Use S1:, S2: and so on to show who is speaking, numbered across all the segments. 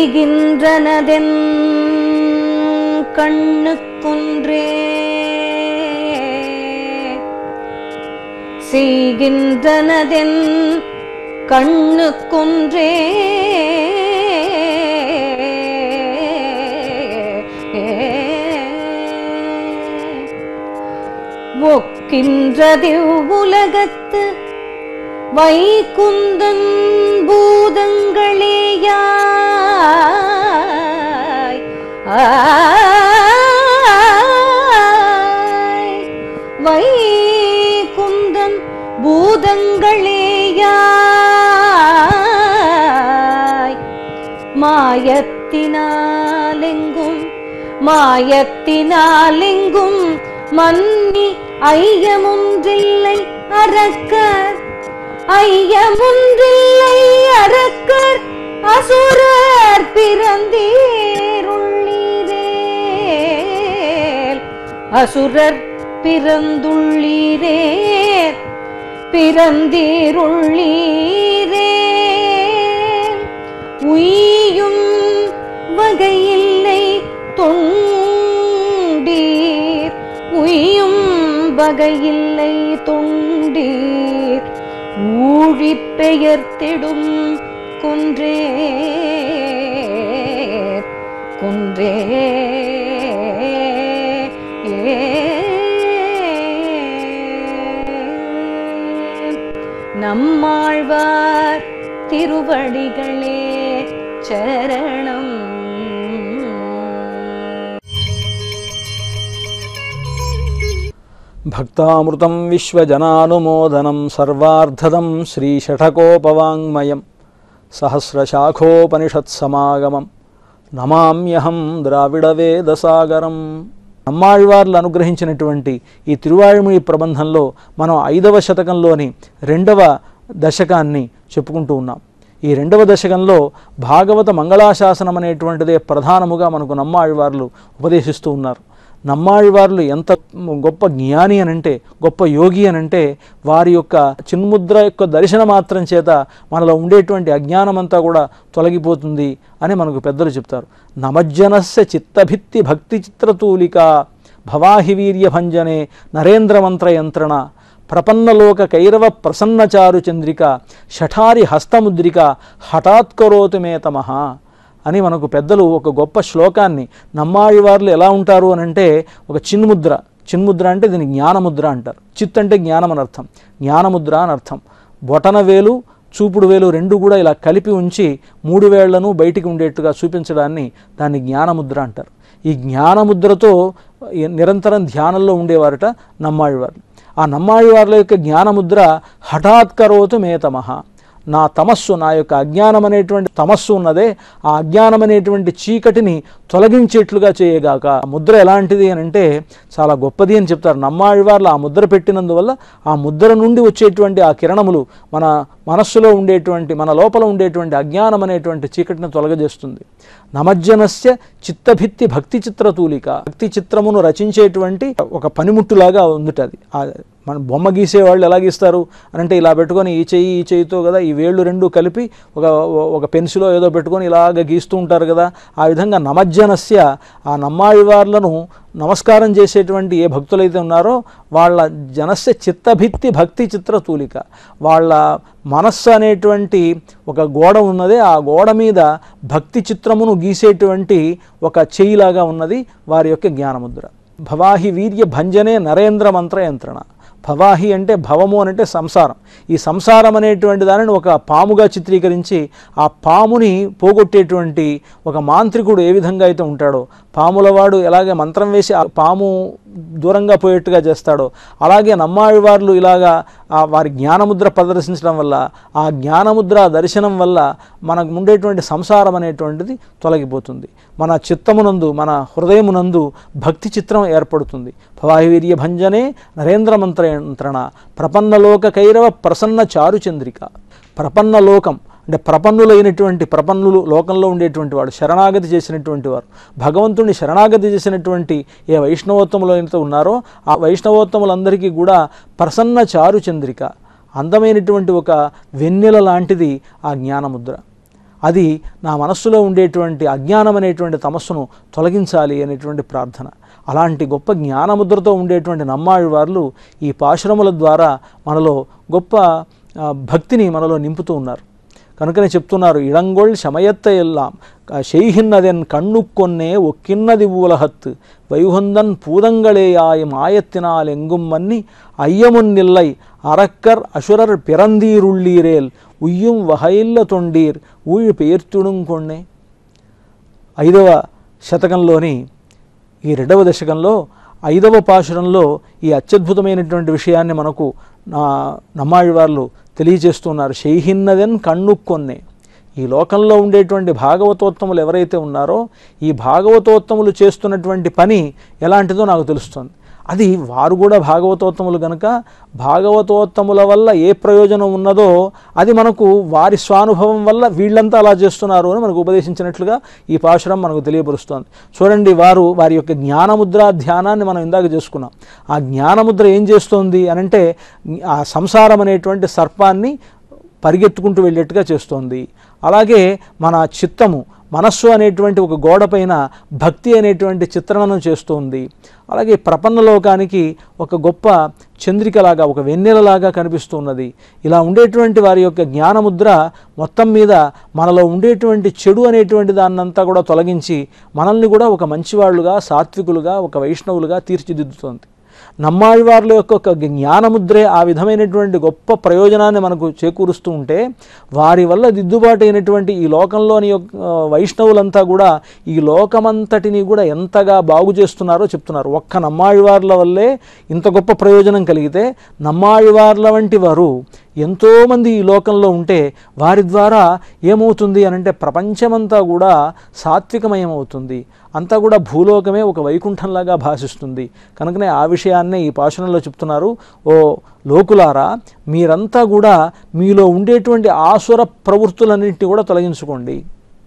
S1: செய்கின்றனதென் கண்ணுக்குன்றே செய்கின்றனதென் கண்ணுக்குன்றே ஒக்கின்றதிவ் உலகத்து வைகுந்தன் பூதங்களேயாய் ஆய் வைகுந்தன் பூதங்களேயாய் மாயத்தினாலெங்கும் மாயத்தினாலெங்கும் மன்னி ஐயமுன்றில்லை அரக்கர் ஐயமுன்றில்லை அரக்கர் அசுரர் பிறந்தீருள்ளீரேல் அசுரர் பிறந்துள்ளீரே பிறந்தீருள்ளீரே உய்யும் வகையில்லை தொண்டீர் உய்யும் வகையில்லை தொண்டீர் ஊழிப் பெயர்த்திடும் குன்றே குன்றே நம்மாழ்வார் திருவடிகளே சரணம்
S2: భక్తామృతం విశ్వజనానుమోదనం సర్వార్ధదం శ్రీషఠకోపవాङ्మయం సహస్రశాఖోపనిషత్సమాగమం నమామ్యహం ద్రావిడవేదసాగరం నమ్మాళ్వార్లు అనుగ్రహించినటువంటి ఈ తిరువాయుమిడి ప్రబంధంలో మనం ఐదవ శతకంలోని రెండవ దశకాన్ని చెప్పుకుంటూ ఉన్నాం ఈ రెండవ దశకంలో భాగవత మంగళాశాసనం అనేటువంటిదే ప్రధానముగా మనకు నమ్మాళ్వార్లు ఉపదేశిస్తూ ఉన్నారు నమ్మాళ్వార్లు ఎంత గొప్ప జ్ఞాని అనంటే గొప్ప యోగి అనంటే వారి యొక్క చిన్ముద్ర యొక్క దర్శన మాత్రం చేత మనలో ఉండేటువంటి అజ్ఞానమంతా కూడా తొలగిపోతుంది అని మనకు పెద్దలు చెప్తారు నమజ్జనస్య చిత్తభిత్తి భక్తి చిత్రతూలిక భవాహి వీర్య భంజనే నరేంద్ర మంత్ర యంత్రణ ప్రపన్నలోక కైరవ ప్రసన్నచారు చంద్రిక షఠారి హస్తముద్రిక హఠాత్కరోతు మే తమః అని మనకు పెద్దలు ఒక గొప్ప శ్లోకాన్ని నమ్మాళ్ళివార్లు ఎలా ఉంటారు అని అంటే ఒక చిన్ముద్ర చిన్ముద్ర అంటే దీన్ని జ్ఞానముద్ర అంటారు చిత్ అంటే జ్ఞానం అని అర్థం జ్ఞానముద్ర అని అర్థం బొటన వేలు చూపుడు వేలు రెండు కూడా ఇలా కలిపి ఉంచి మూడు వేళ్లను బయటికి ఉండేట్టుగా చూపించడాన్ని దాన్ని జ్ఞానముద్ర అంటారు ఈ జ్ఞానముద్రతో నిరంతరం ధ్యానంలో ఉండేవారట నమ్మాళ్ళివార్లు ఆ నమ్మాళ్ళివార్ల యొక్క జ్ఞానముద్ర హఠాత్కరోతు మేతమహ నా తమస్సు నా యొక్క అజ్ఞానం అనేటువంటి తమస్సు ఉన్నదే ఆ అజ్ఞానం అనేటువంటి చీకటిని తొలగించేట్లుగా చేయగాక ఆ ముద్ర ఎలాంటిది అని అంటే చాలా గొప్పది అని చెప్తారు నమ్మాళ్ళవార్లు ఆ ముద్ర పెట్టినందువల్ల ఆ ముద్ర నుండి వచ్చేటువంటి ఆ కిరణములు మన మనస్సులో ఉండేటువంటి మన లోపల ఉండేటువంటి అజ్ఞానం అనేటువంటి చీకటిని తొలగజేస్తుంది నమజ్జనస్య చిత్తభిత్తి భక్తి చిత్రతూలిక భక్తి చిత్రమును రచించేటువంటి ఒక పనిముట్టులాగా ఉందిట అది ఆ మన బొమ్మ గీసేవాళ్ళు ఎలా గీస్తారు అని అంటే ఇలా పెట్టుకొని ఈ చెయ్యి ఈ చెయ్యితో కదా ఈ వేళ్ళు రెండు కలిపి ఒక ఒక పెన్సిలో ఏదో పెట్టుకొని ఇలాగ గీస్తూ ఉంటారు కదా ఆ విధంగా నమజ్జనస్య ఆ నమ్మాళ్ళవార్లను నమస్కారం చేసేటువంటి ఏ భక్తులైతే ఉన్నారో వాళ్ళ జనస్య చిత్తభిత్తి భక్తి చిత్ర తూలిక వాళ్ళ మనస్సు అనేటువంటి ఒక గోడ ఉన్నదే ఆ గోడ మీద భక్తి చిత్రమును గీసేటువంటి ఒక చెయ్యిలాగా ఉన్నది వారి యొక్క జ్ఞానముద్ర భవాహి వీర్య భంజనే నరేంద్ర మంత్ర యంత్రణ భవాహి అంటే భవము అని అంటే సంసారం ఈ సంసారం అనేటువంటి దానిని ఒక పాముగా చిత్రీకరించి ఆ పాముని పోగొట్టేటువంటి ఒక మాంత్రికుడు ఏ విధంగా అయితే ఉంటాడో పాములవాడు ఎలాగే మంత్రం వేసి ఆ పాము దూరంగా పోయేట్టుగా చేస్తాడో అలాగే నమ్మాళ్ళవార్లు ఇలాగా ఆ వారి జ్ఞానముద్ర ప్రదర్శించడం వల్ల ఆ జ్ఞానముద్ర దర్శనం వల్ల మనకు ఉండేటువంటి సంసారం అనేటువంటిది తొలగిపోతుంది మన చిత్తమునందు మన హృదయమునందు భక్తి చిత్రం ఏర్పడుతుంది భవాహివీర్య భంజనే నరేంద్ర మంత్రయంత్రణ ప్రపన్నలోక కైరవ ప్రసన్న చారు చంద్రిక ప్రపన్నలోకం అంటే ప్రపన్నులైనటువంటి ప్రపన్నులు లోకంలో ఉండేటువంటి వాడు శరణాగతి చేసినటువంటి వారు భగవంతుని శరణాగతి చేసినటువంటి ఏ వైష్ణవోత్తములు అయితే ఉన్నారో ఆ వైష్ణవోత్తములందరికీ కూడా ప్రసన్న చారు చంద్రిక అందమైనటువంటి ఒక వెన్నెల లాంటిది ఆ జ్ఞానముద్ర అది నా మనస్సులో ఉండేటువంటి అజ్ఞానం అనేటువంటి తమస్సును తొలగించాలి అనేటువంటి ప్రార్థన అలాంటి గొప్ప జ్ఞానముద్రతో ఉండేటువంటి నమ్మాళ్ళవార్లు ఈ పాశురముల ద్వారా మనలో గొప్ప ఆ, భక్తిని మనలో నింపుతూ ఉన్నారు కనుకనే చెప్తున్నారు ఇళంగొళ్ శమయత్త ఎల్లాం ஷெய்கின்னதென் கண்ணுக்கொன்னே ஒக்கின்னதி ஊலகத்து வைகுந்தன் பூதங்களேயாயும் ஆயத்தினால் எங்கும் மன்னி ஐயமுன்னில்லை அரக்கர் அசுரர் பிறந்தீருள்ளீரேல் உய்யும் வகையில்ல தொண்டீர் ఊయి పేర్తుడుంకొన్నే ఐదవ శతకంలోని ఈ రెండవ దశకంలో ఐదవ పాశురంలో ఈ అత్యద్భుతమైనటువంటి విషయాన్ని మనకు నా నమ్మాళ్ళవార్లు తెలియజేస్తున్నారు షైహిన్నదెన్ కన్నుక్కొన్నే ఈ లోకంలో ఉండేటువంటి భాగవతోత్తములు ఎవరైతే ఉన్నారో ఈ భాగవతోత్తములు చేస్తున్నటువంటి పని ఎలాంటిదో నాకు తెలుస్తుంది అది వారు కూడా భాగవతోత్తములు గనుక భాగవతోత్తముల వల్ల ఏ ప్రయోజనం ఉన్నదో అది మనకు వారి స్వానుభవం వల్ల వీళ్ళంతా అలా చేస్తున్నారు అని మనకు ఉపదేశించినట్లుగా ఈ పాశురం మనకు తెలియపరుస్తోంది చూడండి వారు వారి యొక్క జ్ఞానముద్ర ధ్యానాన్ని మనం ఇందాక చేసుకున్నాం ఆ జ్ఞానముద్ర ఏం చేస్తోంది అనంటే ఆ సంసారం అనేటువంటి సర్పాన్ని పరిగెత్తుకుంటూ వెళ్ళేట్టుగా చేస్తోంది అలాగే మన చిత్తము మనస్సు అనేటువంటి ఒక గోడపైన భక్తి అనేటువంటి చిత్రణను చేస్తోంది అలాగే ప్రపన్న లోకానికి ఒక గొప్ప చంద్రికలాగా ఒక వెన్నెలలాగా కనిపిస్తున్నది ఇలా ఉండేటువంటి వారి యొక్క జ్ఞానముద్ర మొత్తం మీద మనలో ఉండేటువంటి చెడు అనేటువంటి దాన్నంతా కూడా తొలగించి మనల్ని కూడా ఒక మంచివాళ్ళుగా సాత్వికులుగా ఒక వైష్ణవులుగా తీర్చిదిద్దుతోంది నమ్మాళ్ళవార్ల యొక్క ఒక జ్ఞానముద్రే ఆ విధమైనటువంటి గొప్ప ప్రయోజనాన్ని మనకు చేకూరుస్తూ ఉంటే వారి వల్ల దిద్దుబాటు అయినటువంటి ఈ లోకంలోని యొక్క ఆ, వైష్ణవులంతా కూడా ఈ లోకమంతటిని కూడా ఎంతగా బాగు చేస్తున్నారో చెప్తున్నారు ఒక్క నమ్మాళ్ళవార్ల వల్లే ఇంత గొప్ప ప్రయోజనం కలిగితే నమ్మాళ్ళవార్ల వంటి వారు ఎంతోమంది ఈ లోకంలో ఉంటే వారి ద్వారా ఏమవుతుంది అని అంటే ప్రపంచమంతా కూడా సాత్వికమయమవుతుంది అంతా కూడా భూలోకమే ఒక వైకుంఠంలాగా భాషిస్తుంది కనుకనే ఆ విషయాన్నే ఈ పాశనంలో చెప్తున్నారు ఓ లోకులారా మీరంతా కూడా మీలో ఉండేటువంటి ఆసుర ప్రవృత్తులన్నింటినీ కూడా తొలగించుకోండి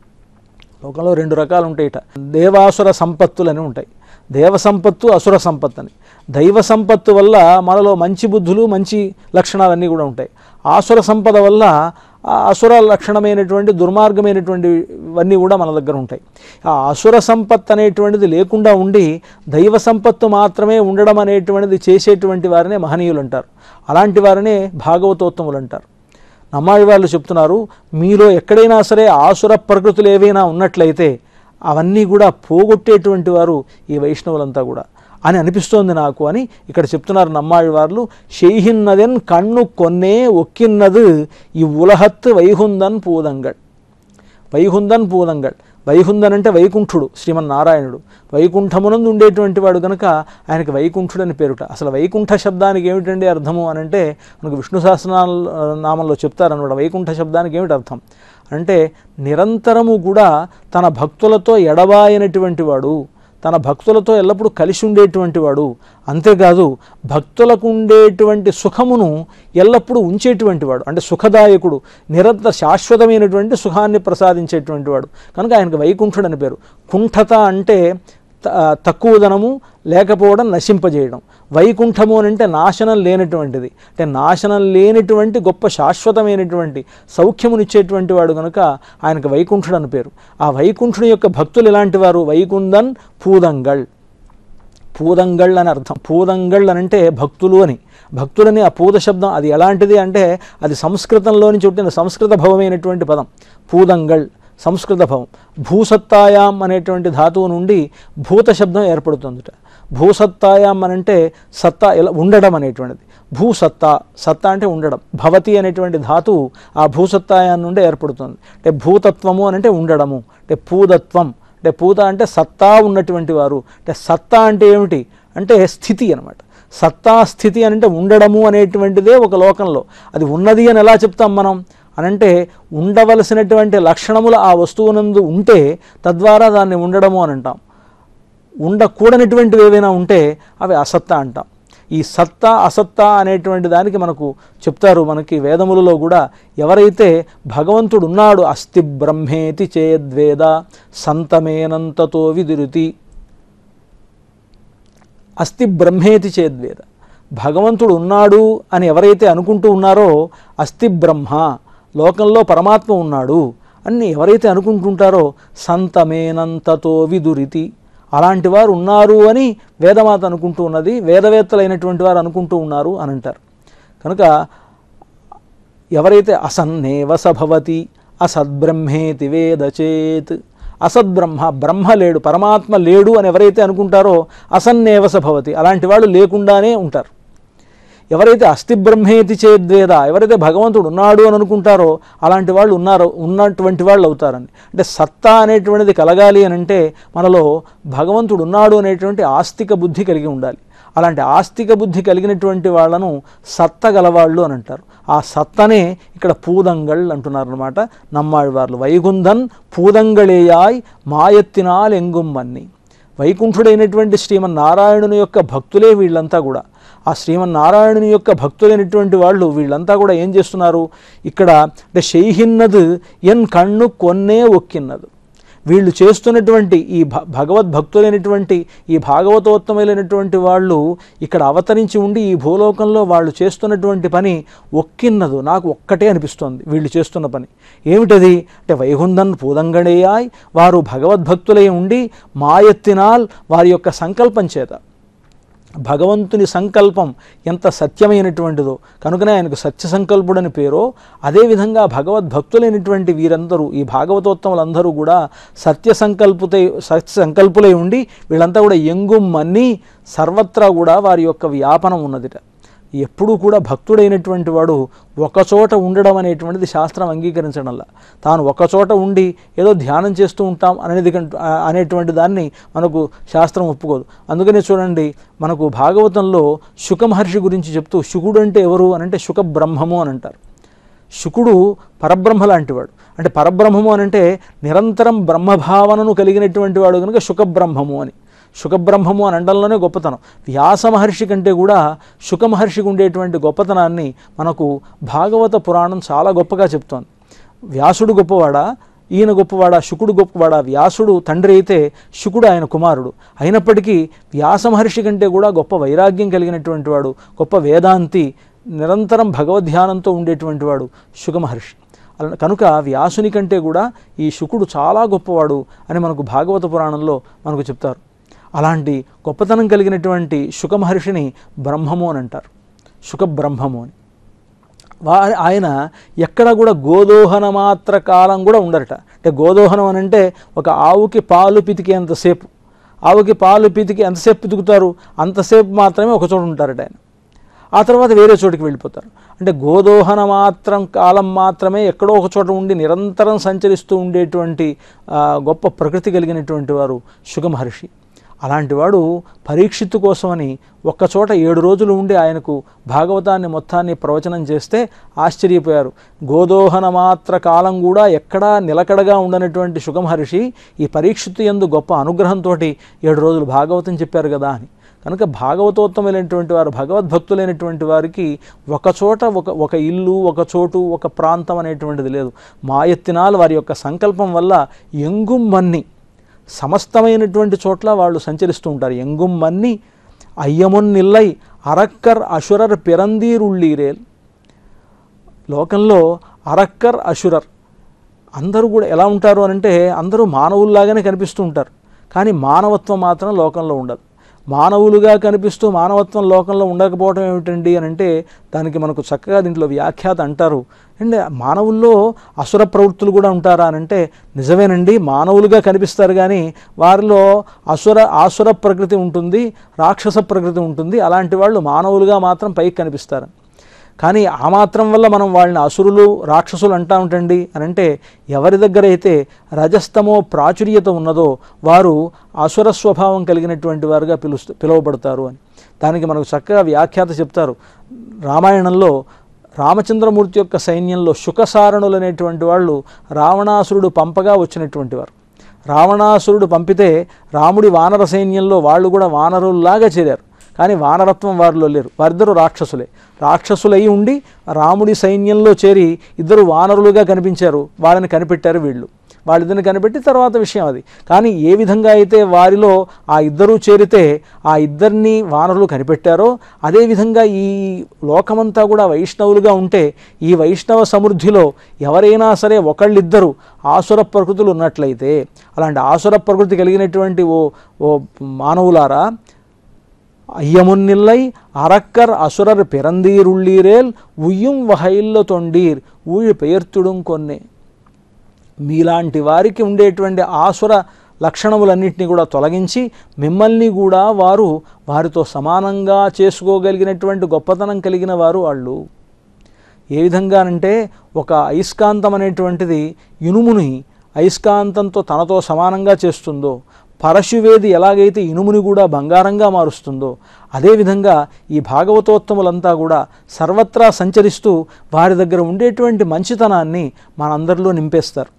S2: లోకంలో రెండు రకాలు ఉంటాయిట దేవాసుర సంపత్తులని ఉంటాయి దేవ సంపత్తు అసుర సంపత్తు అని దైవ సంపత్తు వల్ల మనలో మంచి బుద్ధులు మంచి లక్షణాలన్నీ కూడా ఉంటాయి ఆసుర సంపద వల్ల ఆ అసుర లక్షణమైనటువంటి దుర్మార్గమైనటువంటివన్నీ కూడా మన దగ్గర ఉంటాయి ఆ అసుర సంపత్ అనేటువంటిది లేకుండా ఉండి దైవ సంపత్తు మాత్రమే ఉండడం అనేటువంటిది చేసేటువంటి వారినే మహనీయులు అంటారు అలాంటి వారినే భాగవతోత్తములు అంటారు నమ్మాయి వాళ్ళు చెప్తున్నారు మీలో ఎక్కడైనా సరే ఆసుర ప్రకృతులు ఏవైనా ఉన్నట్లయితే అవన్నీ కూడా పోగొట్టేటువంటి వారు ఈ వైష్ణవులంతా కూడా అని అనిపిస్తోంది నాకు అని ఇక్కడ చెప్తున్నారు నమ్మాయి వాళ్ళు షెయ్హిన్నదెన్ కన్ను కొన్నే ఒక్కిన్నదు ఈ ఉలహత్ వైహుందన్ పూదంగడ్ వైహుందన్ పూదంగడ్ వైహుందన్ అంటే వైకుంఠుడు శ్రీమన్నారాయణుడు వైకుంఠమునందు ఉండేటువంటి వాడు కనుక ఆయనకి వైకుంఠుడు అని పేరుట అసలు వైకుంఠ శబ్దానికి ఏమిటండి అర్థము అని అంటే మనకు విష్ణు సహస్రనామ నామంలో చెప్తారనమాట వైకుంఠ శబ్దానికి ఏమిటి అర్థం అంటే నిరంతరము కూడా తన భక్తులతో ఎడబాయనటువంటి వాడు తన భక్తులతో ఎల్లప్పుడూ కలిసి ఉండేటువంటి వాడు అంతేకాదు భక్తులకు ఉండేటువంటి సుఖమును ఎల్లప్పుడూ ఉంచేటువంటి వాడు అంటే సుఖదాయకుడు నిరంతర శాశ్వతమైనటువంటి సుఖాన్ని ప్రసాదించేటువంటి వాడు కనుక ఆయనకు వైకుంఠుడు అని పేరు కుంఠత అంటే త- తక్కువదనము లేకపోవడం నశింపజేయడం వైకుంఠము అని అంటే నాశనం లేనటువంటిది అంటే నాశనం లేనటువంటి గొప్ప శాశ్వతమైనటువంటి సౌఖ్యమునిచ్చేటువంటి వాడు కనుక ఆయనకు వైకుంఠుడు అని పేరు ఆ వైకుంఠుని యొక్క భక్తులు ఎలాంటి వారు వైకుందన్ పూదంగళ్ పూదంగళ్ అని అర్థం పూదంగళ్ అని అంటే భక్తులు అని భక్తులని ఆ పూద శబ్దం అది ఎలాంటిది అంటే అది సంస్కృతంలో నుంచి పుట్టిన సంస్కృత భవమైనటువంటి పదం పూదంగళ్ సంస్కృత భవం భూసత్తాయాం అనేటువంటి ధాతువు నుండి భూత శబ్దం ఏర్పడుతుందిట భూసత్తాయాం అని అంటే సత్తా ఎలా ఉండడం అనేటువంటిది భూసత్తా సత్తా అంటే ఉండడం భవతి అనేటువంటి ధాతువు ఆ భూసత్తాయాం నుండి ఏర్పడుతుంది అంటే భూతత్వము అని అంటే ఉండడము అంటే పూదత్వం అంటే పూత అంటే సత్తా ఉన్నటువంటి వారు అంటే సత్తా అంటే ఏమిటి అంటే స్థితి అనమాట సత్తా స్థితి అని అంటే ఉండడము అనేటువంటిదే ఒక లోకంలో అది ఉన్నది అని ఎలా చెప్తాం మనం అనంటే ఉండవలసినటువంటి లక్షణములు ఆ వస్తువునందు ఉంటే తద్వారా దాన్ని ఉండడము అని అంటాం ఉండకూడనటువంటివి ఏవైనా ఉంటే అవి అసత్తా అంటాం ఈ సత్తా అసత్తా అనేటువంటి దానికి మనకు చెప్తారు మనకి వేదములలో కూడా ఎవరైతే భగవంతుడు ఉన్నాడు అస్థి బ్రహ్మేతి చేద్వేద సంతమేనంతతో విదురుతి అస్థి బ్రహ్మేతి చేద్వేద భగవంతుడు ఉన్నాడు అని ఎవరైతే అనుకుంటూ ఉన్నారో అస్థి బ్రహ్మ లోకంలో పరమాత్మ ఉన్నాడు అన్ని ఎవరైతే అనుకుంటుంటారో సంతమేనంతతో విదురితి అలాంటి వారు ఉన్నారు అని వేదమాత అనుకుంటూ ఉన్నది వేదవేత్తలైనటువంటి వారు అనుకుంటూ ఉన్నారు అని అంటారు కనుక ఎవరైతే అసన్నేవ సభవతి అసద్బ్రహ్మేతి వేదచేత్ అసద్బ్రహ్మ బ్రహ్మ లేడు పరమాత్మ లేడు అని ఎవరైతే అనుకుంటారో అసన్నేవ సభవతి అలాంటి వాళ్ళు లేకుండానే ఉంటారు ఎవరైతే అస్థి బ్రహ్మేతి చేద్వేద ఎవరైతే భగవంతుడు ఉన్నాడు అని అనుకుంటారో అలాంటి వాళ్ళు ఉన్నారు ఉన్నటువంటి వాళ్ళు అవుతారని అంటే సత్తా అనేటువంటిది కలగాలి అని అంటే మనలో భగవంతుడు ఉన్నాడు అనేటువంటి ఆస్తిక బుద్ధి కలిగి ఉండాలి అలాంటి ఆస్తిక బుద్ధి కలిగినటువంటి వాళ్ళను సత్త గలవాళ్ళు అని అంటారు ఆ సత్తనే ఇక్కడ పూదంగళ్ అంటున్నారు అనమాట నమ్మాళ్ళవార్లు వైగుంధన్ పూదంగళేయాయ్ మాయత్తినాల్ ఎంగుమ్మన్ని వైకుంఠుడైనటువంటి శ్రీమన్నారాయణుని యొక్క భక్తులే వీళ్ళంతా కూడా ఆ శ్రీమన్నారాయణుని యొక్క భక్తులైనటువంటి వాళ్ళు వీళ్ళంతా కూడా ఏం చేస్తున్నారు ఇక్కడ అంటే షెయ్హిన్నది ఎన్ కన్ను కొన్నే ఒక్కిన్నదు వీళ్ళు చేస్తున్నటువంటి ఈ భ భగవద్భక్తులైనటువంటి ఈ భాగవతోత్తములైనటువంటి వాళ్ళు ఇక్కడ అవతరించి ఉండి ఈ భూలోకంలో వాళ్ళు చేస్తున్నటువంటి పని ఒక్కిన్నదు నాకు ఒక్కటే అనిపిస్తోంది వీళ్ళు చేస్తున్న పని ఏమిటది అంటే వైగుంధన్ పూదంగడేయాయ్ వారు భగవద్భక్తులై ఉండి మాయెత్తినాల్ వారి యొక్క సంకల్పం చేత భగవంతుని సంకల్పం ఎంత సత్యమైనటువంటిదో కనుకనే ఆయనకు సత్య సంకల్పుడని పేరో అదేవిధంగా భగవద్భక్తులైనటువంటి వీరందరూ ఈ భాగవతోత్తములందరూ కూడా సత్య సంకల్పుతై సత్య సంకల్పులై ఉండి వీళ్ళంతా కూడా ఎంగుమ్మన్ని సర్వత్రా కూడా వారి యొక్క వ్యాపనం ఉన్నదిట ఎప్పుడూ కూడా భక్తుడైనటువంటి వాడు ఒకచోట ఉండడం అనేటువంటిది శాస్త్రం అంగీకరించడంలా తాను ఒకచోట ఉండి ఏదో ధ్యానం చేస్తూ ఉంటాం అనేది కంటూ- ఆ- అనేటువంటి దాన్ని మనకు శాస్త్రం ఒప్పుకోదు అందుకనే చూడండి మనకు భాగవతంలో శుక మహర్షి గురించి చెప్తూ శుకుడు అంటే ఎవరు అని అంటే శుక బ్రహ్మము అని అంటారు శుకుడు పరబ్రహ్మ లాంటివాడు అంటే పరబ్రహ్మము అని అంటే నిరంతరం బ్రహ్మభావనను కలిగినటువంటి వాడు కనుక శుకబ్రహ్మము అని శుకబ్రహ్మము అని అండంలోనే గొప్పతనం వ్యాస మహర్షి కంటే కూడా శుక మహర్షికి ఉండేటువంటి గొప్పతనాన్ని మనకు భాగవత పురాణం చాలా గొప్పగా చెప్తోంది వ్యాసుడు గొప్పవాడా ఈయన గొప్పవాడా శుకుడు గొప్పవాడా వ్యాసుడు తండ్రి అయితే శుకుడు ఆయన కుమారుడు అయినప్పటికీ వ్యాస మహర్షి కంటే కూడా గొప్ప వైరాగ్యం కలిగినటువంటి వాడు గొప్ప వేదాంతి నిరంతరం భగవద్ధ్యానంతో ఉండేటువంటి వాడు శుక మహర్షి అలా కనుక వ్యాసుని కంటే కూడా ఈ శుకుడు చాలా గొప్పవాడు అని మనకు భాగవత పురాణంలో మనకు చెప్తారు అలాంటి గొప్పతనం కలిగినటువంటి శుక మహర్షిని బ్రహ్మము అని అంటారు శుక బ్రహ్మము అని వా ఆయన ఎక్కడ కూడా గోదోహన మాత్ర కాలం కూడా ఉండరట అంటే గోదోహనం అని అంటే ఒక ఆవుకి పాలు పితికేంతసేపు ఆవుకి పాలు పితికి ఎంతసేపు పితుకుతారు అంతసేపు మాత్రమే ఒక చోట ఉంటారట ఆయన ఆ తర్వాత వేరే చోటికి వెళ్ళిపోతారు అంటే గోదోహన మాత్రం కాలం మాత్రమే ఎక్కడో ఒక చోట ఉండి నిరంతరం సంచరిస్తూ ఉండేటువంటి ఆ, గొప్ప ప్రకృతి కలిగినటువంటి వారు శుగ మహర్షి అలాంటి వాడు పరీక్షిత్తు కోసమని ఒక్కచోట ఏడు రోజులు ఉండి ఆయనకు భాగవతాన్ని మొత్తాన్ని ప్రవచనం చేస్తే ఆశ్చర్యపోయారు గోదోహన మాత్ర కాలం కూడా ఎక్కడా నిలకడగా ఉండనటువంటి శుగమహర్షి ఈ పరీక్షిత్తు ఎందు గొప్ప అనుగ్రహంతో ఏడు రోజులు భాగవతం చెప్పారు కదా అని కనుక భాగవతోత్తములైనటువంటి వారు భగవద్భక్తులైనటువంటి వారికి ఒక చోట ఒక ఒక ఇల్లు ఒక చోటు ఒక ప్రాంతం అనేటువంటిది లేదు మాయెత్తినాలు వారి యొక్క సంకల్పం వల్ల ఎంగుమ్మన్ని సమస్తమైనటువంటి చోట్ల వాళ్ళు సంచరిస్తూ ఉంటారు ఎంగుమ్మన్ని అయ్యమున్నిల్లై అరక్కర్ అసురర్ పిరందీరుళ్ళీరేల్ లోకంలో అరక్కర్ అసురర్ అందరూ కూడా ఎలా ఉంటారు అని అంటే అందరూ మానవుల్లాగానే కనిపిస్తూ ఉంటారు కానీ మానవత్వం మాత్రం లోకంలో ఉండదు మానవులుగా కనిపిస్తూ మానవత్వం లోకంలో ఉండకపోవడం ఏమిటండి అని అంటే దానికి మనకు చక్కగా దీంట్లో వ్యాఖ్యాత అంటారు అండ్ మానవుల్లో అసుర ప్రవృత్తులు కూడా ఉంటారా అని అంటే నిజమేనండి మానవులుగా కనిపిస్తారు కానీ వారిలో అసుర ఆసుర ప్రకృతి ఉంటుంది రాక్షస ప్రకృతి ఉంటుంది అలాంటి వాళ్ళు మానవులుగా మాత్రం పైకి కనిపిస్తారు కానీ ఆ మాత్రం వల్ల మనం వాళ్ళని అసురులు రాక్షసులు అంటా ఉంటండి అని అంటే ఎవరి దగ్గర అయితే రజస్తమో ప్రాచుర్యత ఉన్నదో వారు అసుర స్వభావం కలిగినటువంటి వారుగా పిలుస్తూ పిలువబడతారు అని దానికి మనకు చక్కగా వ్యాఖ్యాత చెప్తారు రామాయణంలో రామచంద్రమూర్తి యొక్క సైన్యంలో శుకసారణులు అనేటువంటి వాళ్ళు రావణాసురుడు పంపగా వచ్చినటువంటి వారు రావణాసురుడు పంపితే రాముడి వానర సైన్యంలో వాళ్ళు కూడా వానరుల్లాగా చేరారు కానీ వానరత్వం వారిలో లేరు వారిద్దరూ రాక్షసులే రాక్షసులై ఉండి రాముడి సైన్యంలో చేరి ఇద్దరు వానరులుగా కనిపించారు వాళ్ళని కనిపెట్టారు వీళ్ళు వాళ్ళిద్దరిని కనిపెట్టి తర్వాత విషయం అది కానీ ఏ విధంగా అయితే వారిలో ఆ ఇద్దరూ చేరితే ఆ ఇద్దరిని వానరులు కనిపెట్టారో అదేవిధంగా ఈ లోకమంతా కూడా వైష్ణవులుగా ఉంటే ఈ వైష్ణవ సమృద్ధిలో ఎవరైనా సరే ఒకళ్ళిద్దరు ఆసుర ప్రకృతులు ఉన్నట్లయితే అలాంటి ఆసుర ప్రకృతి కలిగినటువంటి ఓ ఓ మానవులారా ஐயமுன்னில்லை அரக்கர் அசுரர் பிறந்தீருள்ளீரேல் உய்யும் வகையில்ல தொண்டீர் ఊழి పెయర్తుడుం కొన్నే మీలాంటి వారికి ఉండేటువంటి ఆసుర లక్షణములన్నింటినీ కూడా తొలగించి మిమ్మల్ని కూడా వారు వారితో సమానంగా చేసుకోగలిగినటువంటి గొప్పతనం కలిగిన వారు వాళ్ళు ఏ విధంగానంటే ఒక అయస్కాంతం అనేటువంటిది ఇనుముని అయస్కాంతంతో తనతో సమానంగా చేస్తుందో పరశువేది ఎలాగైతే ఇనుముని కూడా బంగారంగా మారుస్తుందో అదేవిధంగా ఈ భాగవతోత్తములంతా కూడా సర్వత్రా సంచరిస్తూ వారి దగ్గర ఉండేటువంటి మంచితనాన్ని మనందరిలో నింపేస్తారు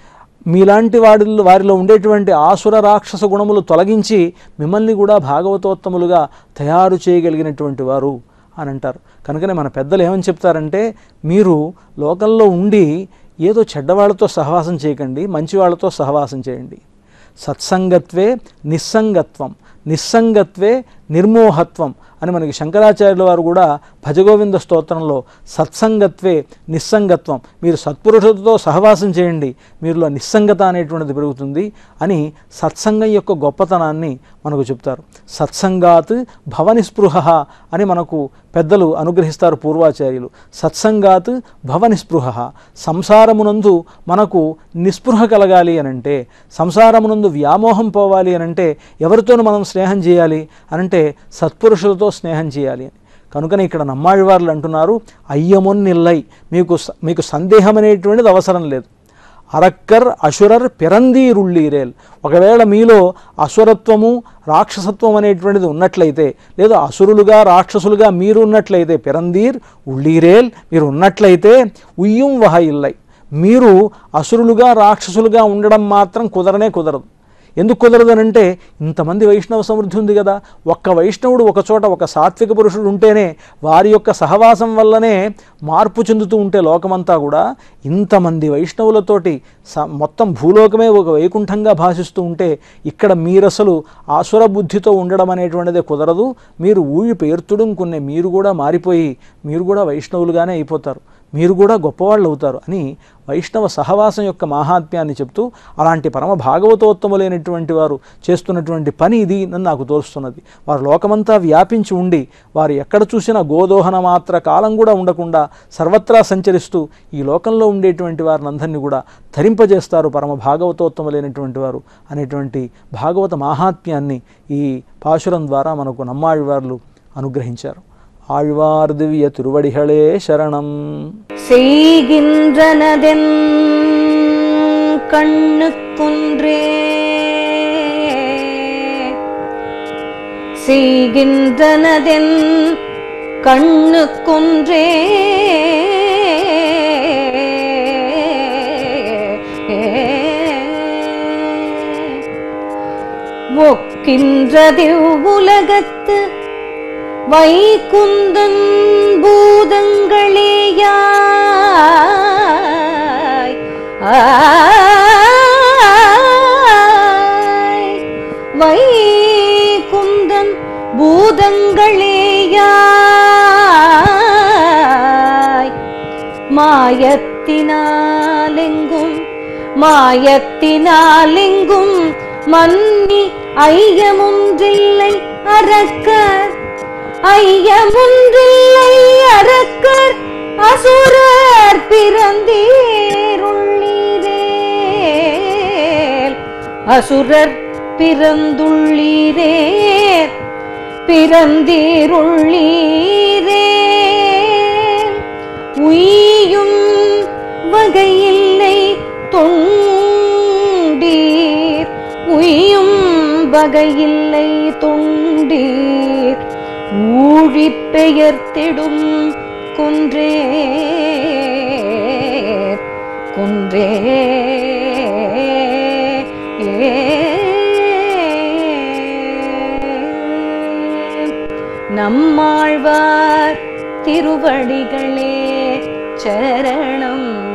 S2: మీలాంటి వాడిలో వారిలో ఉండేటువంటి ఆసుర రాక్షస గుణములు తొలగించి మిమ్మల్ని కూడా భాగవతోత్తములుగా తయారు చేయగలిగినటువంటి వారు అని అంటారు కనుకనే మన పెద్దలు ఏమని చెప్తారంటే మీరు లోకంలో ఉండి ఏదో చెడ్డవాళ్ళతో సహవాసం చేయకండి మంచి వాళ్ళతో సహవాసం చేయండి సత్సంగత్వే నిస్సంగత్వం నిస్సంగత్వే నిర్మోహత్వం అని మనకి శంకరాచార్యుల వారు కూడా భజగోవింద స్తోత్రంలో సత్సంగత్వే నిస్సంగత్వం మీరు సత్పురుషులతో సహవాసం చేయండి మీరులో నిస్సంగత అనేటువంటిది పెరుగుతుంది అని సత్సంగం యొక్క గొప్పతనాన్ని మనకు చెప్తారు సత్సంగాత్ భవనిస్పృహ అని మనకు పెద్దలు అనుగ్రహిస్తారు పూర్వాచార్యులు సత్సంగాత్ భవనిస్పృహ సంసారమునందు మనకు నిస్పృహ కలగాలి అనంటే సంసారమునందు వ్యామోహం పోవాలి అనంటే ఎవరితోనూ మనం స్నేహం చేయాలి అనంటే సత్పురుషులతో స్నేహం చేయాలి అని కనుకనే ఇక్కడ నమ్మాళ్ళవార్లు అంటున్నారు అయ్యమొన్నిల్లై మీకు స- మీకు సందేహం అనేటువంటిది అవసరం లేదు అరక్కర్ అసురర్ పిరందీరుళ్ళీరేల్ ఒకవేళ మీలో అసురత్వము రాక్షసత్వం అనేటువంటిది ఉన్నట్లయితే లేదా అసురులుగా రాక్షసులుగా మీరు ఉన్నట్లయితే పిరందీర్ ఉళ్ళీరేల్ మీరు ఉన్నట్లయితే ఉయ్యం వహ ఇల్లై మీరు అసురులుగా రాక్షసులుగా ఉండడం మాత్రం కుదరనే కుదరదు ఎందుకు కుదరదనంటే ఇంతమంది వైష్ణవ సమృద్ధి ఉంది కదా ఒక్క వైష్ణవుడు ఒక చోట ఒక సాత్విక పురుషుడు ఉంటేనే వారి యొక్క సహవాసం వల్లనే మార్పు చెందుతూ ఉంటే లోకమంతా కూడా ఇంతమంది వైష్ణవులతోటి స మొత్తం భూలోకమే ఒక వైకుంఠంగా భాషిస్తూ ఉంటే ఇక్కడ మీరసలు ఆసుర బుద్ధితో ఉండడం అనేటువంటిదే కుదరదు మీరు ఊళ్ళి పేర్తుడం కొన్ని మీరు కూడా మారిపోయి మీరు కూడా వైష్ణవులుగానే అయిపోతారు మీరు కూడా గొప్పవాళ్ళు అవుతారు అని వైష్ణవ సహవాసం యొక్క మాహాత్మ్యాన్ని చెప్తూ అలాంటి పరమ భాగవతోత్తములైనటువంటి వారు చేస్తున్నటువంటి పని ఇది నన్ను నాకు తోస్తున్నది వారు లోకమంతా వ్యాపించి ఉండి వారు ఎక్కడ చూసినా గోదోహన మాత్ర కాలం కూడా ఉండకుండా సర్వత్రా సంచరిస్తూ ఈ లోకంలో ఉండేటువంటి వారిని అందరినీ కూడా ధరింపజేస్తారు పరమ భాగవతోత్తములైనటువంటి వారు అనేటువంటి భాగవత మాహాత్మ్యాన్ని ఈ పాశురం ద్వారా మనకు నమ్మాళ్ళవార్లు అనుగ్రహించారు ఆళ్వార్ దివ్య తిరువడిహళే శరణం
S1: செய்கின்றனதென் கண்ணுக்குன்றே செய்கின்றனதென் கண்ணுக்குன்றே ஒக்கின்றதிவ்வுலகத்து வைகுந்தன் பூதங்களேயாய் ஆய் வைகுந்தன் பூதங்களேயாய் மாயத்தினாலெங்கும் மாயத்தினாலெங்கும் மன்னி ஐயமுன்றில்லை அரக்கர் ஐயமுன்றில்லை அரக்கர் அசுரர் பிறந்தீருள்ளீரேல் அசுரர் பிறந்துள்ளீரே பிறந்தீருள்ளீரே உய்யும் வகையில்லை தொண்டீர் உய்யும் வகையில்லை தொண்டீர் ஊழிப் பெயர்த்திடும் குன்றே குன்றே நம்மாழ்வார் திருவடிகளே சரணம்